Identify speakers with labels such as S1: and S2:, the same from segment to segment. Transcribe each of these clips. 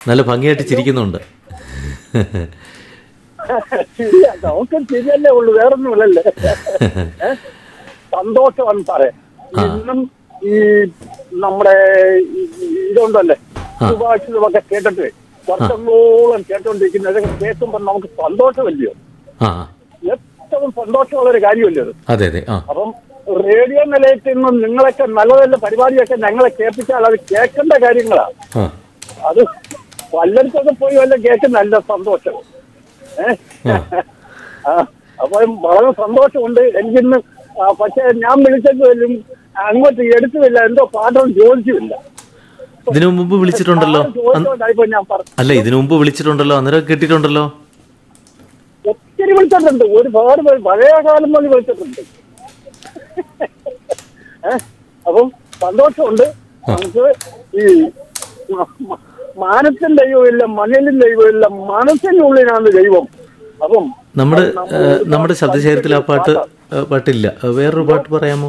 S1: നല്ല ഭംഗിയായിട്ട് ചിരിക്കുന്നുണ്ട്
S2: ശരിയാ നമുക്ക് ശരിയല്ലേ ഉള്ളൂ വേറൊന്നുമില്ലല്ലേ ഏ? സന്തോഷമാണ് സാറേ ഇന്നും ഈ നമ്മുടെ ഈ- ഈ ഇതുണ്ടല്ലേ സുഭാഷിതമൊക്കെ കേട്ടിട്ട് വർഷങ്ങളോളം കേട്ടോണ്ടിരിക്കുന്ന ഇതൊക്കെ കേൾക്കുമ്പോൾ നമുക്ക് സന്തോഷമല്ലയോ
S1: ആ
S2: ഏറ്റവും സന്തോഷമുള്ള ഒരു കാര്യമല്ലേ അത്
S1: അതെ അതെ ആ
S2: അപ്പം റേഡിയോ നിലയത്തിൽ നിന്നും നിങ്ങളൊക്കെ നല്ല നല്ല പരിപാടിയൊക്കെ ഞങ്ങളെ കേൾപ്പിച്ചാൽ അത് കേൾക്കേണ്ട കാര്യങ്ങളാ
S1: ആ
S2: അത് വല്ലയിടത്തൊക്കെ പോയി വല്ല കേൾക്കുന്ന നല്ല സന്തോഷം ഏഹ്
S1: ആ.
S2: ആ അപ്പൊ വളരെ സന്തോഷമുണ്ട് എനിക്കിന്ന് ആ, പക്ഷേ ഞാൻ വിളിച്ചെങ്കിലും അങ്ങോട്ട് എടുത്തുമില്ല എന്തോ പാട്ടൊന്നും ചോദിച്ചുമില്ല
S1: ഇതിനു മുമ്പ് വിളിച്ചിട്ടുണ്ടല്ലോ
S2: ആ, ചോദിച്ചോണ്ടായിപ്പോ ഞാൻ പറഞ്ഞു
S1: അല്ല ഇതിനു മുമ്പ് വിളിച്ചിട്ടുണ്ടല്ലോ അന്നേരം കിട്ടിയിട്ടുണ്ടല്ലോ
S2: ഒത്തിരി വിളിച്ചിട്ടുണ്ട് ഒരുപാട് പേര് പഴയ കാലം മുതൽ വിളിച്ചിട്ടുണ്ട് ഏ? അപ്പം സന്തോഷമുണ്ട് നമുക്ക് ഈ മ- മ- മാനത്തിൻ ദൈവമില്ല മണ്ണിലും ദൈവമില്ല മനസ്സിനുള്ളിലാണ് ദൈവം അപ്പം
S1: നമ്മുടെ
S2: അത് നമ്മൾ
S1: ഏഹ്, നമ്മുടെ ശബ്ദശേഖരത്തിൽ ആ പാട്ട്
S2: പാട്ടാ.
S1: ഏഹ്, പാട്ടില്ല ഏഹ്, വേറൊരു പാട്ട് പറയാമോ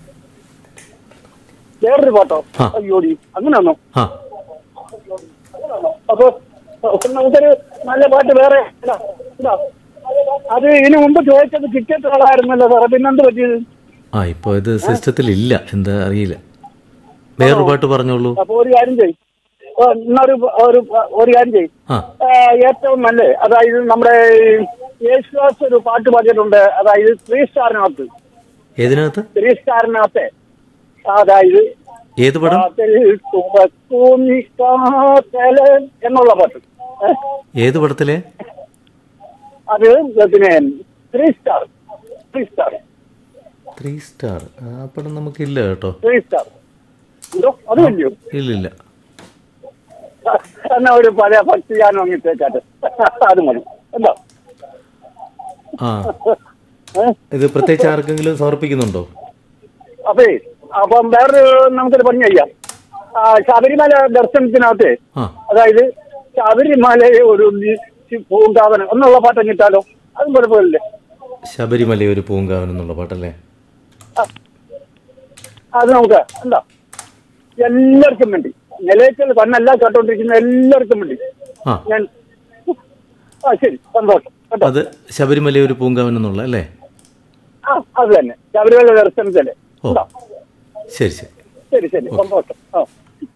S2: വേറൊരു പാട്ടോ
S1: ആ.
S2: അയ്യോടി അങ്ങനെയാണോ
S1: ആ
S2: അപ്പൊ നമുക്കൊരു നല്ല പാട്ട് വേറെ ഇതാ, ഇതാ. അത് ഇതിനു മുമ്പ് ചോദിച്ചത് ടിക്കറ്റ് കളായിരുന്നല്ലോ സാറേ പിന്നെന്ത് പറ്റിയത്
S1: ആ ഇപ്പൊ ഇത് സിസ്റ്റത്തിൽ ഇല്ല എന്താ അറിയില്ല വേറൊരു പാട്ട് പറഞ്ഞോളൂ
S2: അപ്പൊ ഒരു കാര്യം ചെയ്യും എന്നൊരു ഒരു ഒരു കാര്യം ചെയ്യും
S1: ആ
S2: ഏറ്റവും നല്ല അതായത് നമ്മുടെ യേശുദാസ് ഒരു പാട്ട് പാടിയിട്ടുണ്ട് അതായത് ത്രീ സ്റ്റാറിനകത്ത്
S1: ഏതിനകത്ത്
S2: ത്രീ സ്റ്റാറിനകത്തെ അതായത്
S1: ഏത് പടം
S2: കാതൽ തുറക്കൂന്നി കാതലൻ എന്നുള്ള പാട്ട് ഏ?
S1: ഏത് പടത്തിലെ
S2: അത് പിന്നെ three star three star
S1: three star ആ പടം നമുക്കില്ല കേട്ടോ
S2: ത്രീ സ്റ്റാർ എന്തോ അത് വലിയോ
S1: ഇല്ലില്ല
S2: എന്നാ ഒരു പഴയ ഭക്തി ഗാനം അങ്ങിട്ടേക്കാട്ട് അത് മതി എന്താ
S1: ആ
S2: ഏ?
S1: ഇത് പ്രത്യേകിച്ച് ആർക്കെങ്കിലും സമർപ്പിക്കുന്നുണ്ടോ
S2: അപ്പേ അപ്പം വേറൊരു നമുക്കൊരു പണി ചെയ്യാം ആ, ശബരിമല ദർശനത്തിനകത്ത്
S1: ആ
S2: അതായത് ശബരിമലയെ ഒരു നി- പൂങ്കാവനം എന്നുള്ള പാട്ട് കിട്ടാലോ അതും കുഴപ്പമില്ലേ
S1: ശബരിമല ഒരു പൂങ്കാവൻ എന്നുള്ള പാട്ടല്ലേ
S2: അത് നമുക്ക് എന്താ എല്ലാവർക്കും വേണ്ടി നിലയത്തിൽ തന്നല്ല കേട്ടോണ്ടിരിക്കുന്ന എല്ലാവർക്കും വേണ്ടി
S1: ആ
S2: ഞാൻ ആ ശരി സന്തോഷം കേട്ടോ
S1: അത് ശബരിമല ഒരു പൂങ്കാവൻ എന്നുള്ള അല്ലേ
S2: ആ അത് തന്നെ ശബരിമല ദർശനത്തില്
S1: ഓ
S2: ഉണ്ടോ?
S1: ശരി ശരി
S2: ശരി ശരി സന്തോഷം ആ